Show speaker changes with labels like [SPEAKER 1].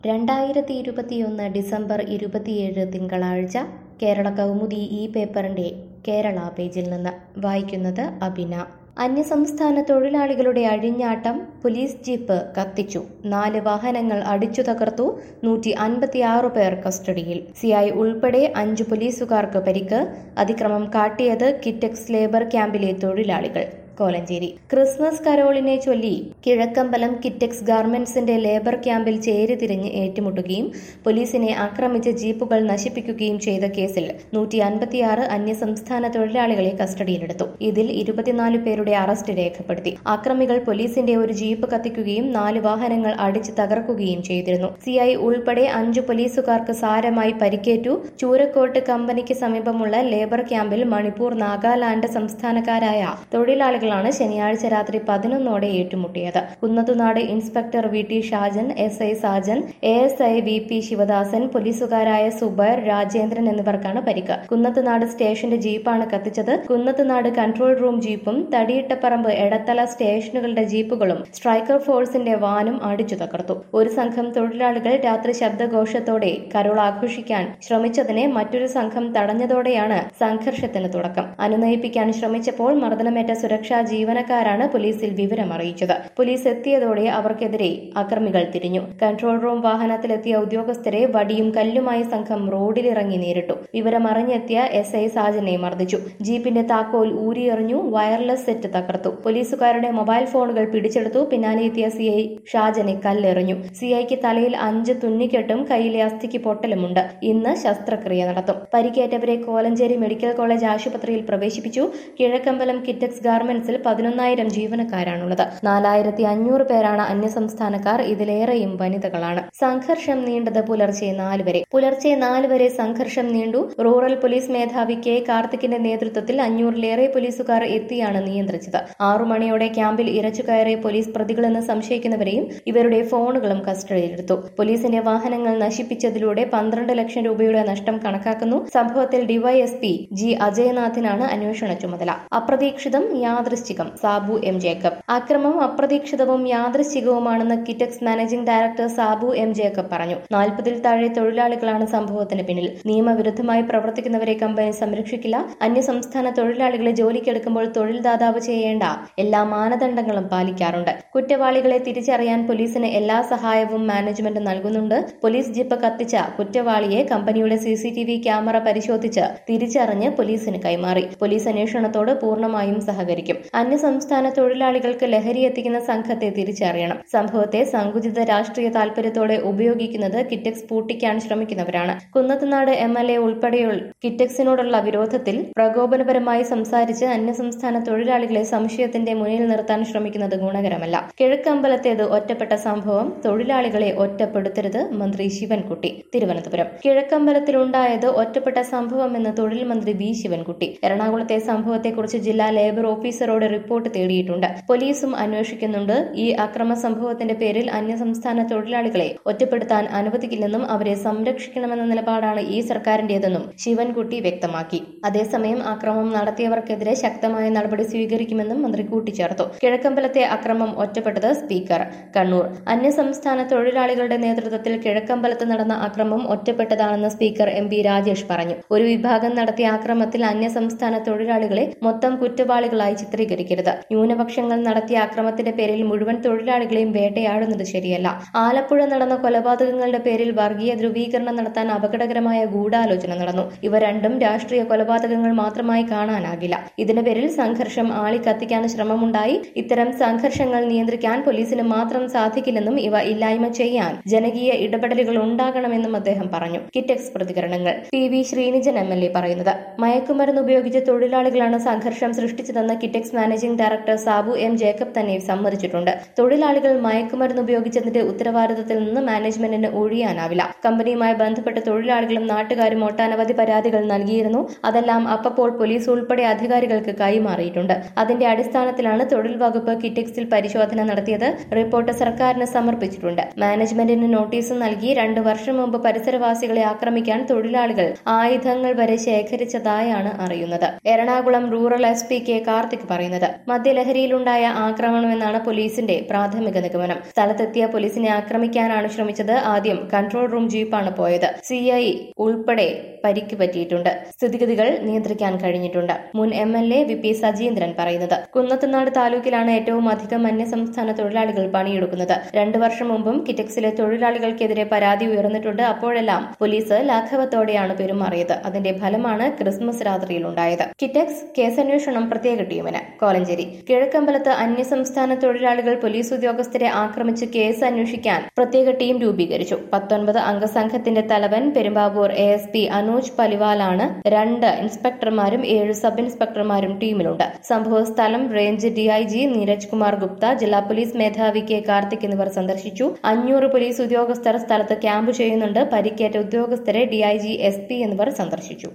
[SPEAKER 1] രണ്ടായിരത്തി ഇരുപത്തിയൊന്ന് ഡിസംബർ ഇരുപത്തിയേഴ് തിങ്കളാഴ്ച കേരള കൗമുദി ഈ പേപ്പറിന്റെ കേരള പേജിൽ നിന്ന് വായിക്കുന്നത് അബിന അന്യസംസ്ഥാന തൊഴിലാളികളുടെ അഴിഞ്ഞാട്ടം പോലീസ് ജീപ്പ് കത്തിച്ചു നാല് വാഹനങ്ങൾ അടിച്ചു തകർത്തു നൂറ്റി അൻപത്തിയാറ് പേർ കസ്റ്റഡിയിൽ സിഐ ഉൾപ്പെടെ അഞ്ചു പോലീസുകാർക്ക് പരിക്ക് അതിക്രമം കാട്ടിയത് കിറ്റക്സ് ലേബർ ക്യാമ്പിലെ തൊഴിലാളികൾ കോലഞ്ചേരി ക്രിസ്മസ് കരോളിനെ ചൊല്ലി കിഴക്കമ്പലം കിറ്റക്സ് ഗാർമെന്റ്സിന്റെ ലേബർ ക്യാമ്പിൽ ചേരിതിരിഞ്ഞ് ഏറ്റുമുട്ടുകയും പോലീസിനെ ആക്രമിച്ച് ജീപ്പുകൾ നശിപ്പിക്കുകയും ചെയ്ത കേസിൽ നൂറ്റി അൻപത്തിയാറ് അന്യസംസ്ഥാന തൊഴിലാളികളെ കസ്റ്റഡിയിലെടുത്തു ഇതിൽ ഇരുപത്തിനാല് പേരുടെ അറസ്റ്റ് രേഖപ്പെടുത്തി ആക്രമികൾ പോലീസിന്റെ ഒരു ജീപ്പ് കത്തിക്കുകയും നാല് വാഹനങ്ങൾ അടിച്ച് തകർക്കുകയും ചെയ്തിരുന്നു സിഐ ഉൾപ്പെടെ അഞ്ചു പോലീസുകാർക്ക് സാരമായി പരിക്കേറ്റു ചൂരക്കോട്ട് കമ്പനിക്ക് സമീപമുള്ള ലേബർ ക്യാമ്പിൽ മണിപ്പൂർ നാഗാലാൻഡ് സംസ്ഥാനക്കാരായ തൊഴിലാളികളാണ് ശനിയാഴ്ച രാത്രി പതിനൊന്നോടെ ഏറ്റുമുട്ടിയത് Kunnathunad inspector V T Shajan S I Sajan A S I V P Sivadasan പോലീസുകാരായ സുബൈർ രാജേന്ദ്രൻ എന്നിവർക്കാണ് പരിക്ക് കുന്നത്തുനാട് സ്റ്റേഷന്റെ ജീപ്പാണ് കത്തിച്ചത് കുന്നത്തുനാട് കൺട്രോൾ റൂം ജീപ്പും തടിയിട്ടപ്പറമ്പ് എടത്തല സ്റ്റേഷനുകളുടെ ജീപ്പുകളും സ്ട്രൈക്കർ ഫോഴ്സിന്റെ വാനും അടിച്ചു തകർത്തു ഒരു സംഘം തൊഴിലാളികൾ രാത്രി ശബ്ദഘോഷത്തോടെ കരോൾ ആഘോഷിക്കാൻ ശ്രമിച്ചതിനെ മറ്റൊരു സംഘം തടഞ്ഞതോടെയാണ് സംഘർഷത്തിന് തുടക്കം അനുനയിപ്പിക്കാൻ ശ്രമിച്ചപ്പോൾ മർദ്ദനമേറ്റ സുരക്ഷാ ജീവനക്കാരാണ് പോലീസിൽ വിവരം അറിയിച്ചത് പോലീസ് എത്തിയതോടെ അവർക്കെതിരെ അക്രമികൾ തിരിഞ്ഞു കൺട്രോൾ റൂം വാഹനത്തിലെത്തിയ ഉദ്യോഗസ്ഥരെ വടിയും കല്ലുമായി സംഘം റോഡിലിറങ്ങി നേരിട്ടു വിവരമറിഞ്ഞെത്തിയ എസ് ഐ സാജനെ മർദ്ദിച്ചു ജീപ്പിന്റെ താക്കോൽ ഊരിയെറിഞ്ഞു വയർലെസ് സെറ്റ് തകർത്തു പോലീസുകാരുടെ മൊബൈൽ ഫോണുകൾ പിടിച്ചെടുത്തു പിന്നാലെ എത്തിയ സി ഐ ഷാജനെ കല്ലെറിഞ്ഞു സി ഐക്ക് തലയിൽ അഞ്ച് തുന്നിക്കെട്ടും കയ്യിലെ അസ്ഥിക്ക് പൊട്ടലുമുണ്ട് ഇന്ന് ശസ്ത്രക്രിയ നടത്തും പരിക്കേറ്റവരെ കോലഞ്ചേരി മെഡിക്കൽ കോളേജ് ആശുപത്രിയിൽ പ്രവേശിപ്പിച്ചു കിഴക്കമ്പലം കിറ്റക്സ് ഗാർമെന്റ്സിൽ പതിനൊന്നായിരം ജീവനക്കാരാണുള്ളത് നാലായിരത്തി അഞ്ഞൂറ് പേരാണ് അന്യസംസ്ഥാനക്കാർ ഇതിലേറെയും വനിതകളാണ് സംഘർഷം നീണ്ടത് പുലർച്ചെ നാല് വരെ പുലർച്ചെ നാല് വരെ സംഘർഷം നീണ്ടു റൂറൽ പോലീസ് മേധാവി കെ കാർത്തിക്കിന്റെ നേതൃത്വത്തിൽ അഞ്ഞൂറിലേറെ പോലീസുകാർ എത്തിയാണ് നിയന്ത്രിച്ചത് ആറു മണിയോടെ ക്യാമ്പിൽ ഇരച്ചുകയറിയ പോലീസ് പ്രതികളെന്ന് സംശയിക്കുന്നവരെയും ഇവരുടെ ഫോണുകളും കസ്റ്റഡിയിലെടുത്തു പോലീസിന്റെ വാഹനങ്ങൾ നശിപ്പിച്ചതിലൂടെ പന്ത്രണ്ട് ലക്ഷം രൂപയുടെ നഷ്ടം കണക്കാക്കുന്നു സംഭവത്തിൽ ഡിവൈഎസ്പി ജി അജയനാഥിനാണ് അന്വേഷണ ചുമതല അപ്രതീക്ഷിതം യാദൃശ്ചികം സാബു എം ജേക്കബ് അക്രമം അപ്രതീക്ഷിതവും യാദൃശ്ചികവുമാണെന്ന് Kitex managing director Sabu M Jacob പറഞ്ഞു നാൽപ്പതിൽ താഴെ തൊഴിലാളികളാണ് സംഭവത്തിന് പിന്നിൽ നിയമവിരുദ്ധമായി പ്രവർത്തിക്കുന്നവരെ കമ്പനി സംരക്ഷിക്കില്ല അന്യസംസ്ഥാന തൊഴിലാളികളെ ജോലിക്കെടുക്കുമ്പോൾ തൊഴിൽ ദാതാവ് ചെയ്യേണ്ട എല്ലാ മാനദണ്ഡങ്ങളും പാലിക്കാറുണ്ട് കുറ്റവാളികളെ തിരിച്ചറിയാൻ പോലീസിന് എല്ലാ സഹായവും മാനേജ്മെന്റ് നൽകുന്നുണ്ട് പോലീസ് ജീപ്പ് കത്തിച്ച കുറ്റവാളിയെ കമ്പനിയുടെ സിസിടിവി ക്യാമറ പരിശോധിച്ച് തിരിച്ചറിഞ്ഞ് പോലീസിന് കൈമാറി പോലീസ് അന്വേഷണത്തോട് പൂർണ്ണമായും സഹകരിക്കും അന്യസംസ്ഥാന തൊഴിലാളികൾക്ക് ലഹരി എത്തിക്കുന്ന സംഘത്തെ തിരിച്ചറിയണം സംഭവത്തെ സങ്കുചിത രാഷ്ട്രീയ താൽപര്യത്തോടെ ഉപയോഗിക്കുന്നത് കിറ്റക്സ് പൂട്ടിക്കാൻ ശ്രമിക്കുന്നവരാണ് കുന്നത്തുനാട് എം എൽ എ ഉൾപ്പെടെയുള്ള കിറ്റക്സിനോടുള്ള വിരോധത്തിൽ പ്രകോപനപരമായി സംസാരിച്ച് അന്യസംസ്ഥാന തൊഴിലാളികളെ സംശയത്തിന്റെ മുന്നിൽ നിർത്താൻ ശ്രമിക്കുന്നത് ഗുണകരമല്ല കിഴക്കമ്പലത്തേത് ഒറ്റപ്പെട്ട സംഭവം തൊഴിലാളികളെ ഒറ്റപ്പെടുത്തരുത് മന്ത്രി ശിവൻകുട്ടി തിരുവനന്തപുരം കിഴക്കമ്പലത്തിലുണ്ടായത് ഒറ്റപ്പെട്ട സംഭവമെന്ന് തൊഴിൽ മന്ത്രി ബി ശിവൻകുട്ടി എറണാകുളത്തെ സംഭവത്തെക്കുറിച്ച് ജില്ലാ ലേബർ ഓഫീസറോട് റിപ്പോർട്ട് തേടിയിട്ടുണ്ട് പോലീസും അന്വേഷിക്കുന്നുണ്ട് ഈ അക്രമ സംഭവത്തിന്റെ പേരിൽ അന്യസംസ്ഥാന തൊഴിലാളികളെ ഒറ്റപ്പെടുത്താൻ അനുവദിക്കില്ലെന്നും അവരെ സംരക്ഷിക്കണമെന്ന നിലപാടാണ് ഈ സർക്കാരിന്റേതെന്നും ശിവൻകുട്ടി വ്യക്തമാക്കി അതേസമയം അക്രമം നടത്തിയവർക്കെതിരെ ശക്തമായ നടപടി സ്വീകരിക്കുമെന്നും മന്ത്രി കൂട്ടിച്ചേർത്തു കിഴക്കമ്പലത്തെ അക്രമം ഒറ്റപ്പെട്ടത് സ്പീക്കർ കണ്ണൂർ അന്യസംസ്ഥാന തൊഴിലാളികളുടെ നേതൃത്വത്തിൽ കിഴക്കമ്പലത്ത് നടന്ന അക്രമം ഒറ്റപ്പെട്ടതാണെന്ന് സ്പീക്കർ എം പി രാജേഷ് പറഞ്ഞു ഒരു വിഭാഗം നടത്തിയ അക്രമത്തിൽ അന്യസംസ്ഥാന തൊഴിലാളികളെ മൊത്തം കുറ്റവാളികളായി ചിത്രീകരിക്കരുത് ന്യൂനപക്ഷങ്ങൾ നടത്തിയ അക്രമത്തിന്റെ പേരിൽ മുഴുവൻ തൊഴിലാളികളെയും വേട്ടയാടുന്നത് ശരിയല്ല ആലപ്പുഴ നടന്ന കൊലപാതകങ്ങളുടെ പേരിൽ വർഗീയ ധ്രുവീകരണം നടത്താൻ അപകടകരമായ ഗൂഢാലോചന നടന്നു ഇവ രണ്ടും രാഷ്ട്രീയ കൊലപാതകങ്ങൾ മാത്രമായി കാണാനാകില്ല ഇതിന്റെ പേരിൽ സംഘർഷം ആളിക്കത്തിക്കാൻ ശ്രമമുണ്ടായി ഇത്തരം സംഘർഷങ്ങൾ നിയന്ത്രിക്കാൻ പോലീസിന് മാത്രം സാധിക്കില്ലെന്നും ഇവ ഇല്ലായ്മ ചെയ്യാൻ ജനകീയ ഇടപെടലുകൾ ഉണ്ടാകണമെന്നും അദ്ദേഹം പറഞ്ഞു കിറ്റക്സ് പ്രതികരണങ്ങൾ P V Sreenijan M L A പറയുന്നത് മയക്കുമരുന്ന് ഉപയോഗിച്ച് തൊഴിലാളികളാണ് സംഘർഷം സൃഷ്ടിച്ചതെന്ന് Kitex managing director Sabu M Jacob തന്നെ സമ്മതിച്ചിട്ടുണ്ട് തൊഴിലാളികൾ മയക്കുമരുന്ന് ഉപയോഗിച്ചതിന്റെ ഉത്തരവാദിത്തത്തിൽ നിന്ന് മാനേജ്മെന്റിന് ഒഴിയാനാവില്ല കമ്പനിയുമായി ബന്ധപ്പെട്ട തൊഴിലാളികളും നാട്ടുകാരും ഒട്ടനവധി പരാതികൾ നൽകിയിരുന്നു അതെല്ലാം അപ്പപ്പോൾ പോലീസ് ഉൾപ്പെടെ അധികാരികൾക്ക് കൈമാറിയിട്ടുണ്ട് അതിന്റെ അടിസ്ഥാനത്തിലാണ് തൊഴിൽ വകുപ്പ് കിറ്റക്സിൽ പരിശോധന നടത്തിയത് റിപ്പോർട്ട് സർക്കാരിന് സമർപ്പിച്ചിട്ടുണ്ട് മാനേജ്മെന്റിന് നോട്ടീസ് നൽകി രണ്ടു വർഷം മുമ്പ് പരിസരവാസികളെ ആക്രമിക്കാൻ തൊഴിലാളികൾ ആയുധങ്ങൾ വരെ ശേഖരിച്ചതായാണ് അറിയുന്നത് Ernakulam rural S P K Karthik പറയുന്നത് മദ്യലഹരിയിലുണ്ടായ ആക്രമണമെന്നാണ് പോലീസിന്റെ പ്രാഥമിക നിഗമനം സ്ഥലത്തെത്തിയ പോലീസിനെ ആക്രമിക്കാനാണ് ശ്രമിച്ചത് ആദ്യം കൺട്രോൾ റൂം ജീപ്പാണ് പോയത് സിഐ ഉൾപ്പെടെ പരിക്ക് പറ്റിയിട്ടുണ്ട് സ്ഥിതിഗതികൾ നിയന്ത്രിക്കാൻ കഴിഞ്ഞിട്ടുണ്ട് മുൻ M L A V P Sajeendran പറയുന്നത് കുന്നത്തുനാട് താലൂക്കിലാണ് ഏറ്റവും അധികം അന്യസംസ്ഥാന തൊഴിലാളികൾ പണിയെടുക്കുന്നത് രണ്ടു വർഷം മുമ്പും കിറ്റക്സിലെ തൊഴിലാളികൾക്കെതിരെ പരാതി ഉയർന്നിട്ടുണ്ട് അപ്പോഴെല്ലാം പോലീസ് ലാഘവത്തോടെയാണ് പെരുമാറിയത് അതിന്റെ ഫലമാണ് ക്രിസ്മസ് രാത്രിയിലുണ്ടായത് കിറ്റക്സ് കേസന്വേഷണം പ്രത്യേക ടീമിന് കോലഞ്ചേരി കിഴക്കമ്പലത്ത് അന്യസംസ്ഥാന തൊഴിലാളികൾ പോലീസ് ഉദ്യോഗസ്ഥരെ ആക്രമിച്ച് കേസ് അന്വേഷിക്കാൻ പ്രത്യേക ടീം രൂപീകരിച്ചു പത്തൊൻപത് അംഗ സംഘത്തിന്റെ തലവൻ Perumbavoor A S P Anuj പലിവാലാണ് രണ്ട് ഇൻസ്പെക്ടർമാരും ഏഴ് സബ് ഇൻസ്പെക്ടർമാരും ടീമിലുണ്ട് സംഭവ സ്ഥലം റേഞ്ച് ഡിഐജി നീരജ് കുമാർ ഗുപ്ത ജില്ലാ പോലീസ് മേധാവി കെ കാർത്തിക് എന്നിവർ സന്ദർശിച്ചു അഞ്ഞൂറ് പോലീസ് ഉദ്യോഗസ്ഥർ സ്ഥലത്ത് ക്യാമ്പ് ചെയ്യുന്നുണ്ട് പരിക്കേറ്റ ഉദ്യോഗസ്ഥരെ ഡിഐജി എസ് പി എന്നിവർ സന്ദർശിച്ചു